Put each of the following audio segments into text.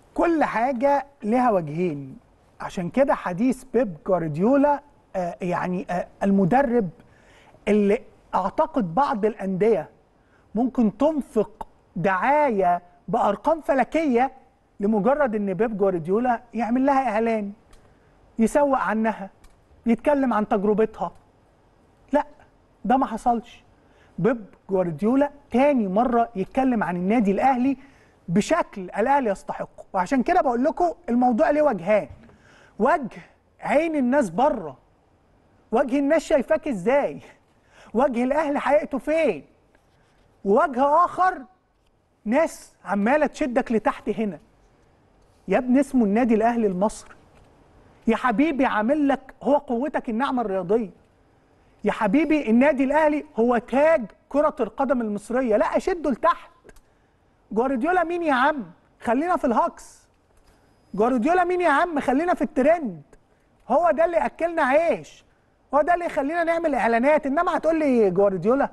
كل حاجة لها وجهين عشان كده حديث بيب جوارديولا آه يعني آه المدرب اللي اعتقد بعض الأندية ممكن تنفق دعاية بأرقام فلكية لمجرد ان بيب جوارديولا يعمل لها اعلان يسوق عنها يتكلم عن تجربتها لا ده ما حصلش بيب جوارديولا تاني مرة يتكلم عن النادي الأهلي بشكل الأهلي يستحقه وعشان كده بقول لكم الموضوع ليه وجهان وجه عين الناس بره وجه الناس شايفاك ازاي وجه الأهلي حقيقته فين ووجه آخر ناس عمالة تشدك لتحت هنا يا ابني اسمه النادي الأهلي المصري يا حبيبي عامل لك هو قوتك النعمة الرياضية يا حبيبي النادي الاهلي هو تاج كرة القدم المصرية لا اشده لتحت جوارديولا مين يا عم خلينا في الهاكس جوارديولا مين يا عم خلينا في الترند هو ده اللي اكلنا عيش هو ده اللي يخلينا نعمل اعلانات انما هتقول لي جوارديولا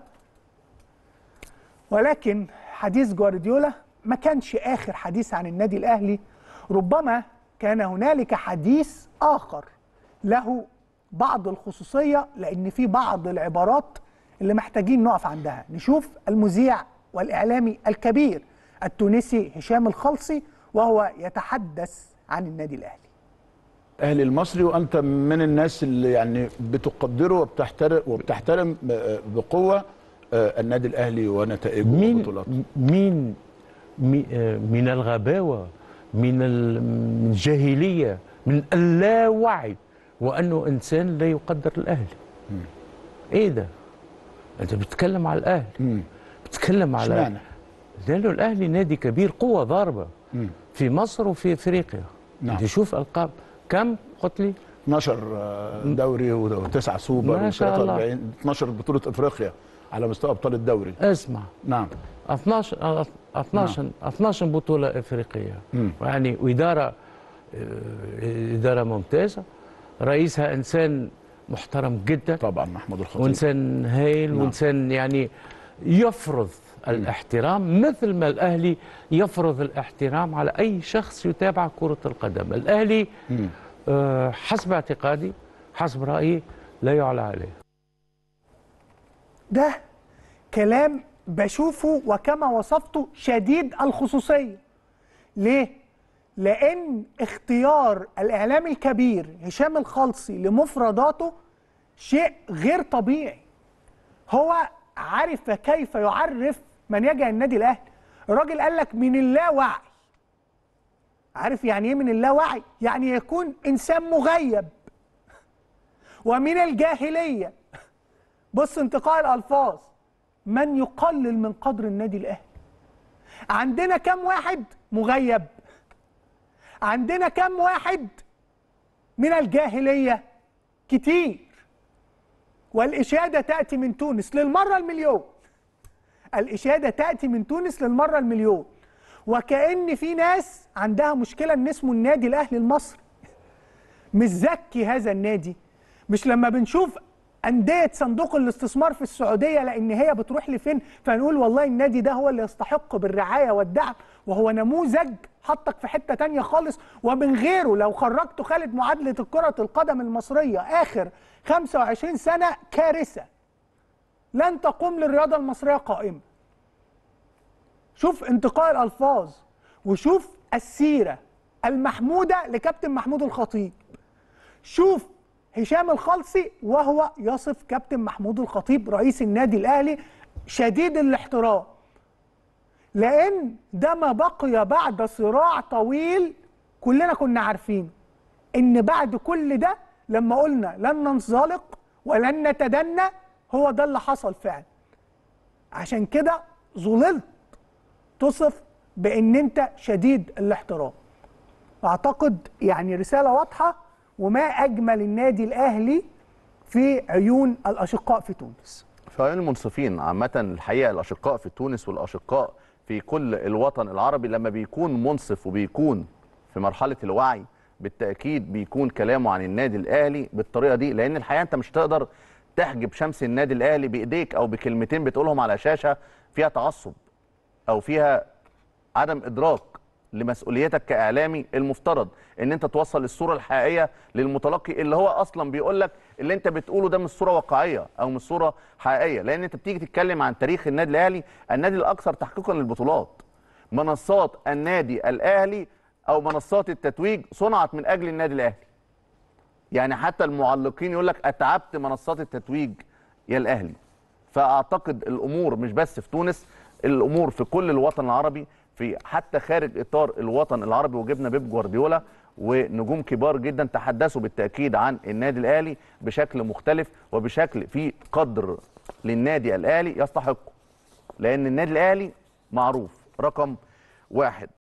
ولكن حديث جوارديولا ما كانش اخر حديث عن النادي الاهلي ربما كان هنالك حديث اخر له بعض الخصوصيه لان في بعض العبارات اللي محتاجين نقف عندها نشوف المذيع والاعلامي الكبير التونسي هشام الخلصي وهو يتحدث عن النادي الاهلي اهلي المصري وانت من الناس اللي يعني بتقدره وبتحترم وبتحترم بقوه النادي الاهلي ونتائجه مين وبطولاته مين مي- آه، من الغباوه من ال- من الجاهليه من اللاوعي وانه انسان لا يقدر الاهلي ايه ده انت بتتكلم على الاهلي مم. بتتكلم على اشمعنى؟ لانه الاهلي نادي كبير قوه ضاربه مم. في مصر وفي افريقيا نعم. انت شوف القاب كم قلت لي 12 آه، دوري وتسعة سوبر ما شاء الله. و43 12 بطوله افريقيا على مستوى ابطال الدوري اسمع نعم 12 آه، 12 12 بطولة إفريقية مم. يعني وإدارة آه، إدارة ممتازة رئيسها إنسان محترم جدا طبعا محمود الخطيب وإنسان هايل نعم. وإنسان يعني يفرض الاحترام مثل ما الأهلي يفرض الاحترام على أي شخص يتابع كرة القدم الأهلي مم. آه، حسب اعتقادي حسب رأيي لا يعلى عليه ده كلام بشوفه وكما وصفته شديد الخصوصية ليه؟ لأن اختيار الإعلامي الكبير هشام الخلصي لمفرداته شيء غير طبيعي هو عارف كيف يعرف من يجع النادي الأهلي الراجل قال لك من اللاوعي عارف يعني ايه من اللاوعي؟ يعني يكون إنسان مغيب ومن الجاهلية بص انتقاء الالفاظ من يقلل من قدر النادي الاهلي عندنا كم واحد مغيب عندنا كم واحد من الجاهليه كتير والاشاده تاتي من تونس للمره المليون الاشاده تاتي من تونس للمره المليون وكأن في ناس عندها مشكله ان اسمه النادي الاهلي المصري مش زكي هذا النادي مش لما بنشوف أندية صندوق الاستثمار في السعودية لأن هي بتروح لفين فنقول والله النادي ده هو اللي يستحق بالرعاية والدعم وهو نموذج حطك في حتة تانية خالص ومن غيره لو خرجت خالد معادلة كرة القدم المصرية آخر 25 سنة كارثة لن تقوم للرياضة المصرية قائمة شوف انتقاء الألفاظ وشوف السيرة المحمودة لكابتن محمود الخطيب شوف هشام الخلصي وهو يصف كابتن محمود الخطيب رئيس النادي الاهلي شديد الاحترام لان ده ما بقي بعد صراع طويل كلنا كنا عارفين ان بعد كل ده لما قلنا لن ننزلق ولن نتدنى هو ده اللي حصل فعلا عشان كده ظللت تصف بان انت شديد الاحترام اعتقد يعني رساله واضحه وما اجمل النادي الاهلي في عيون الاشقاء في تونس فعيون المنصفين عامة الحقيقة الأشقاء في تونس والأشقاء في كل الوطن العربي لما بيكون منصف وبيكون في مرحلة الوعي بالتأكيد بيكون كلامه عن النادي الأهلي بالطريقة دي لأن الحقيقة أنت مش تقدر تحجب شمس النادي الأهلي بإيديك أو بكلمتين بتقولهم على شاشة فيها تعصب أو فيها عدم إدراك لمسؤوليتك كاعلامي المفترض ان انت توصل الصوره الحقيقيه للمتلقي اللي هو اصلا بيقول لك اللي انت بتقوله ده مش صوره واقعيه او مش صوره حقيقيه لان انت بتيجي تتكلم عن تاريخ النادي الاهلي النادي الاكثر تحقيقا للبطولات منصات النادي الاهلي او منصات التتويج صنعت من اجل النادي الاهلي يعني حتى المعلقين يقول لك اتعبت منصات التتويج يا الاهلي فاعتقد الامور مش بس في تونس الامور في كل الوطن العربي في حتى خارج اطار الوطن العربي وجبنا بيب جوارديولا ونجوم كبار جدا تحدثوا بالتاكيد عن النادي الاهلي بشكل مختلف وبشكل في قدر للنادي الاهلي يستحقه لان النادي الاهلي معروف رقم واحد